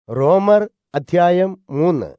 റോമർ അധ്യായം മൂന്ന്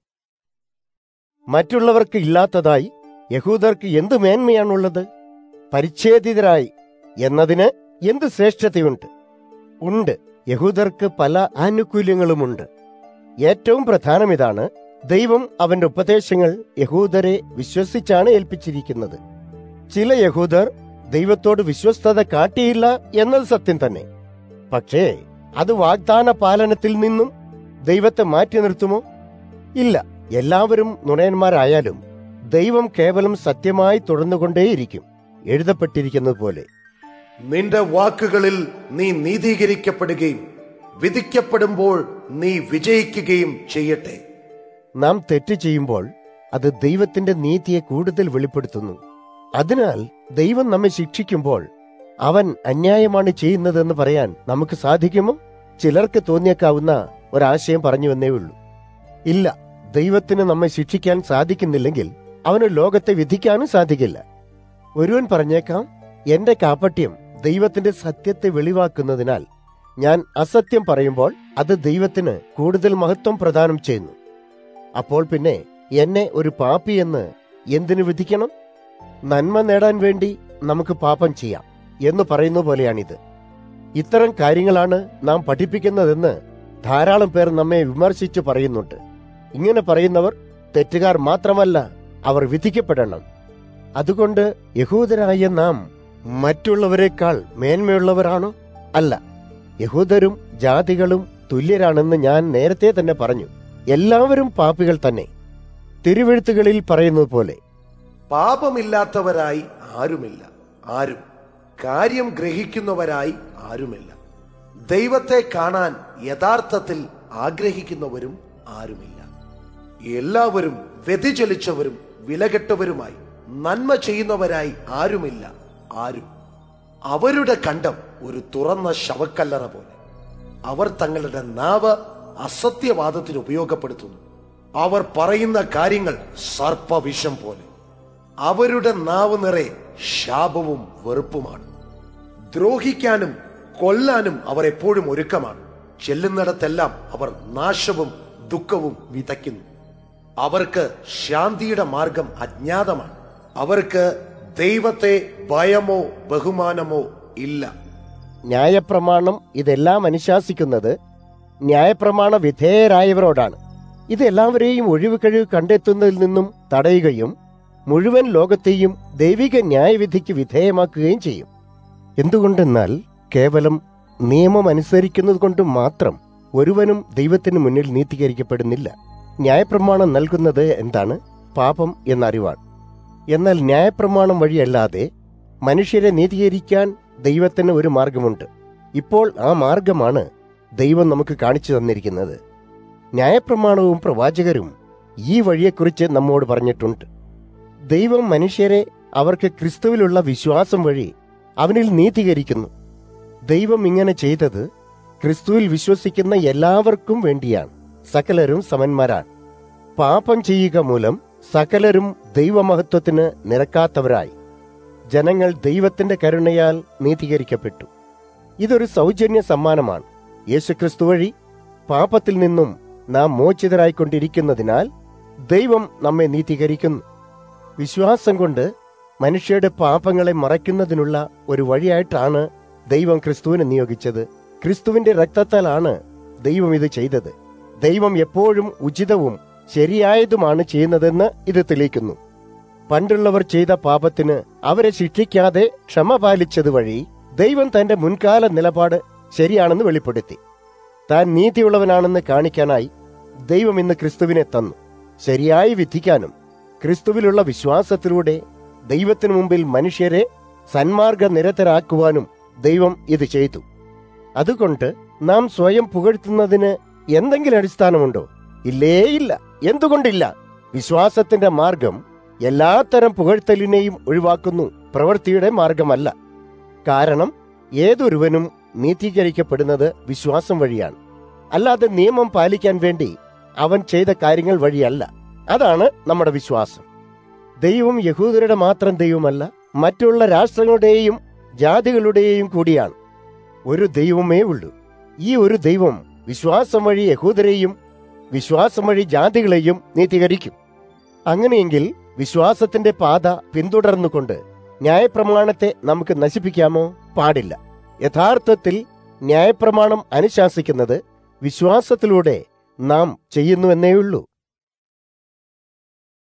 മറ്റുള്ളവർക്ക് ഇല്ലാത്തതായി യഹൂദർക്ക് എന്ത് മേന്മയാണുള്ളത് പരിച്ഛേദിതരായി എന്നതിന് എന്ത് ശ്രേഷ്ഠതയുണ്ട് ഉണ്ട് യഹൂദർക്ക് പല ആനുകൂല്യങ്ങളുമുണ്ട് ഏറ്റവും പ്രധാനം ഇതാണ് ദൈവം അവന്റെ ഉപദേശങ്ങൾ യഹൂദരെ വിശ്വസിച്ചാണ് ഏൽപ്പിച്ചിരിക്കുന്നത് ചില യഹൂദർ ദൈവത്തോട് വിശ്വസ്തത കാട്ടിയില്ല എന്നത് സത്യം തന്നെ പക്ഷേ അത് വാഗ്ദാന പാലനത്തിൽ നിന്നും ദൈവത്തെ മാറ്റി നിർത്തുമോ ഇല്ല എല്ലാവരും നുണയന്മാരായാലും ദൈവം കേവലം സത്യമായി തുടർന്നുകൊണ്ടേയിരിക്കും എഴുതപ്പെട്ടിരിക്കുന്നത് പോലെ നിന്റെ വാക്കുകളിൽ നീ നീതീകരിക്കപ്പെടുകയും വിധിക്കപ്പെടുമ്പോൾ നീ വിജയിക്കുകയും ചെയ്യട്ടെ നാം തെറ്റ് ചെയ്യുമ്പോൾ അത് ദൈവത്തിന്റെ നീതിയെ കൂടുതൽ വെളിപ്പെടുത്തുന്നു അതിനാൽ ദൈവം നമ്മെ ശിക്ഷിക്കുമ്പോൾ അവൻ അന്യായമാണ് ചെയ്യുന്നതെന്ന് പറയാൻ നമുക്ക് സാധിക്കുമോ ചിലർക്ക് തോന്നിയേക്കാവുന്ന ഒരാശയം പറഞ്ഞു വന്നേ ഉള്ളൂ ഇല്ല ദൈവത്തിന് നമ്മെ ശിക്ഷിക്കാൻ സാധിക്കുന്നില്ലെങ്കിൽ അവന് ലോകത്തെ വിധിക്കാനും സാധിക്കില്ല ഒരുവൻ പറഞ്ഞേക്കാം എന്റെ കാപ്പട്യം ദൈവത്തിന്റെ സത്യത്തെ വെളിവാക്കുന്നതിനാൽ ഞാൻ അസത്യം പറയുമ്പോൾ അത് ദൈവത്തിന് കൂടുതൽ മഹത്വം പ്രദാനം ചെയ്യുന്നു അപ്പോൾ പിന്നെ എന്നെ ഒരു പാപ്പി എന്ന് എന്തിനു വിധിക്കണം നന്മ നേടാൻ വേണ്ടി നമുക്ക് പാപം ചെയ്യാം എന്ന് പറയുന്ന പോലെയാണിത് ഇത്തരം കാര്യങ്ങളാണ് നാം പഠിപ്പിക്കുന്നതെന്ന് ധാരാളം പേർ നമ്മെ വിമർശിച്ചു പറയുന്നുണ്ട് ഇങ്ങനെ പറയുന്നവർ തെറ്റുകാർ മാത്രമല്ല അവർ വിധിക്കപ്പെടണം അതുകൊണ്ട് യഹൂദരായ നാം മറ്റുള്ളവരെക്കാൾ മേന്മയുള്ളവരാണോ അല്ല യഹൂദരും ജാതികളും തുല്യരാണെന്ന് ഞാൻ നേരത്തെ തന്നെ പറഞ്ഞു എല്ലാവരും പാപികൾ തന്നെ തിരുവെഴുത്തുകളിൽ പറയുന്നത് പോലെ പാപമില്ലാത്തവരായി ആരുമില്ല ആരും കാര്യം ഗ്രഹിക്കുന്നവരായി ആരുമില്ല ദൈവത്തെ കാണാൻ യഥാർത്ഥത്തിൽ ആഗ്രഹിക്കുന്നവരും ആരുമില്ല എല്ലാവരും വ്യതിചലിച്ചവരും വിലകെട്ടവരുമായി നന്മ ചെയ്യുന്നവരായി ആരുമില്ല ആരും അവരുടെ കണ്ടം ഒരു തുറന്ന ശവക്കല്ലറ പോലെ അവർ തങ്ങളുടെ നാവ് അസത്യവാദത്തിന് ഉപയോഗപ്പെടുത്തുന്നു അവർ പറയുന്ന കാര്യങ്ങൾ സർപ്പവിഷം പോലെ അവരുടെ നാവ് നിറയെ ശാപവും വെറുപ്പുമാണ് ദ്രോഹിക്കാനും കൊല്ലാനും അവർ എപ്പോഴും ഒരുക്കമാണ് ചെല്ലുന്നിടത്തെല്ലാം അവർ നാശവും ദുഃഖവും വിതയ്ക്കുന്നു അവർക്ക് ശാന്തിയുടെ മാർഗം അജ്ഞാതമാണ് അവർക്ക് ദൈവത്തെ ഭയമോ ബഹുമാനമോ ഇല്ല ന്യായപ്രമാണം ഇതെല്ലാം അനുശാസിക്കുന്നത് ന്യായപ്രമാണ വിധേയരായവരോടാണ് ഇത് എല്ലാവരെയും ഒഴിവ് കഴിവ് കണ്ടെത്തുന്നതിൽ നിന്നും തടയുകയും മുഴുവൻ ലോകത്തെയും ദൈവിക ന്യായവിധിക്ക് വിധേയമാക്കുകയും ചെയ്യും എന്തുകൊണ്ടെന്നാൽ കേവലം നിയമം അനുസരിക്കുന്നത് കൊണ്ട് മാത്രം ഒരുവനും ദൈവത്തിന് മുന്നിൽ നീതീകരിക്കപ്പെടുന്നില്ല ന്യായപ്രമാണം നൽകുന്നത് എന്താണ് പാപം എന്നറിവാണ് എന്നാൽ ന്യായപ്രമാണം വഴിയല്ലാതെ മനുഷ്യരെ നീതീകരിക്കാൻ ദൈവത്തിന് ഒരു മാർഗമുണ്ട് ഇപ്പോൾ ആ മാർഗമാണ് ദൈവം നമുക്ക് കാണിച്ചു തന്നിരിക്കുന്നത് ന്യായപ്രമാണവും പ്രവാചകരും ഈ വഴിയെക്കുറിച്ച് നമ്മോട് പറഞ്ഞിട്ടുണ്ട് ദൈവം മനുഷ്യരെ അവർക്ക് ക്രിസ്തുവിലുള്ള വിശ്വാസം വഴി അവനിൽ നീതീകരിക്കുന്നു ദൈവം ഇങ്ങനെ ചെയ്തത് ക്രിസ്തുവിൽ വിശ്വസിക്കുന്ന എല്ലാവർക്കും വേണ്ടിയാണ് സകലരും സമന്മാരാണ് പാപം ചെയ്യുക മൂലം സകലരും ദൈവമഹത്വത്തിന് നിരക്കാത്തവരായി ജനങ്ങൾ ദൈവത്തിന്റെ കരുണയാൽ നീതീകരിക്കപ്പെട്ടു ഇതൊരു സൗജന്യ സമ്മാനമാണ് യേശുക്രിസ്തു വഴി പാപത്തിൽ നിന്നും നാം മോചിതരായിക്കൊണ്ടിരിക്കുന്നതിനാൽ ദൈവം നമ്മെ നീതീകരിക്കുന്നു വിശ്വാസം കൊണ്ട് മനുഷ്യരുടെ പാപങ്ങളെ മറയ്ക്കുന്നതിനുള്ള ഒരു വഴിയായിട്ടാണ് ദൈവം ക്രിസ്തുവിനെ നിയോഗിച്ചത് ക്രിസ്തുവിന്റെ രക്തത്താലാണ് ദൈവം ഇത് ചെയ്തത് ദൈവം എപ്പോഴും ഉചിതവും ശരിയായതുമാണ് ചെയ്യുന്നതെന്ന് ഇത് തെളിയിക്കുന്നു പണ്ടുള്ളവർ ചെയ്ത പാപത്തിന് അവരെ ശിക്ഷിക്കാതെ ക്ഷമ പാലിച്ചത് വഴി ദൈവം തന്റെ മുൻകാല നിലപാട് ശരിയാണെന്ന് വെളിപ്പെടുത്തി താൻ നീതിയുള്ളവനാണെന്ന് കാണിക്കാനായി ദൈവം ഇന്ന് ക്രിസ്തുവിനെ തന്നു ശരിയായി വിധിക്കാനും ക്രിസ്തുവിലുള്ള വിശ്വാസത്തിലൂടെ ദൈവത്തിനു മുമ്പിൽ മനുഷ്യരെ സന്മാർഗ നിരതരാക്കുവാനും ദൈവം ഇത് ചെയ്തു അതുകൊണ്ട് നാം സ്വയം പുകഴ്ത്തുന്നതിന് എന്തെങ്കിലും അടിസ്ഥാനമുണ്ടോ ഇല്ലേ ഇല്ല എന്തുകൊണ്ടില്ല വിശ്വാസത്തിന്റെ മാർഗം എല്ലാത്തരം പുകഴ്ത്തലിനെയും ഒഴിവാക്കുന്നു പ്രവൃത്തിയുടെ മാർഗമല്ല കാരണം ഏതൊരുവനും നീതീകരിക്കപ്പെടുന്നത് വിശ്വാസം വഴിയാണ് അല്ലാതെ നിയമം പാലിക്കാൻ വേണ്ടി അവൻ ചെയ്ത കാര്യങ്ങൾ വഴിയല്ല അതാണ് നമ്മുടെ വിശ്വാസം ദൈവം യഹൂദരുടെ മാത്രം ദൈവമല്ല മറ്റുള്ള രാഷ്ട്രങ്ങളുടെയും ജാതികളുടെയും കൂടിയാണ് ഒരു ദൈവമേ ഉള്ളൂ ഈ ഒരു ദൈവം വിശ്വാസം വഴി യഹൂദരെയും വിശ്വാസം വഴി ജാതികളെയും നീതീകരിക്കും അങ്ങനെയെങ്കിൽ വിശ്വാസത്തിന്റെ പാത പിന്തുടർന്നുകൊണ്ട് ന്യായപ്രമാണത്തെ നമുക്ക് നശിപ്പിക്കാമോ പാടില്ല യഥാർത്ഥത്തിൽ ന്യായപ്രമാണം അനുശാസിക്കുന്നത് വിശ്വാസത്തിലൂടെ നാം ചെയ്യുന്നുവെന്നേയുള്ളൂ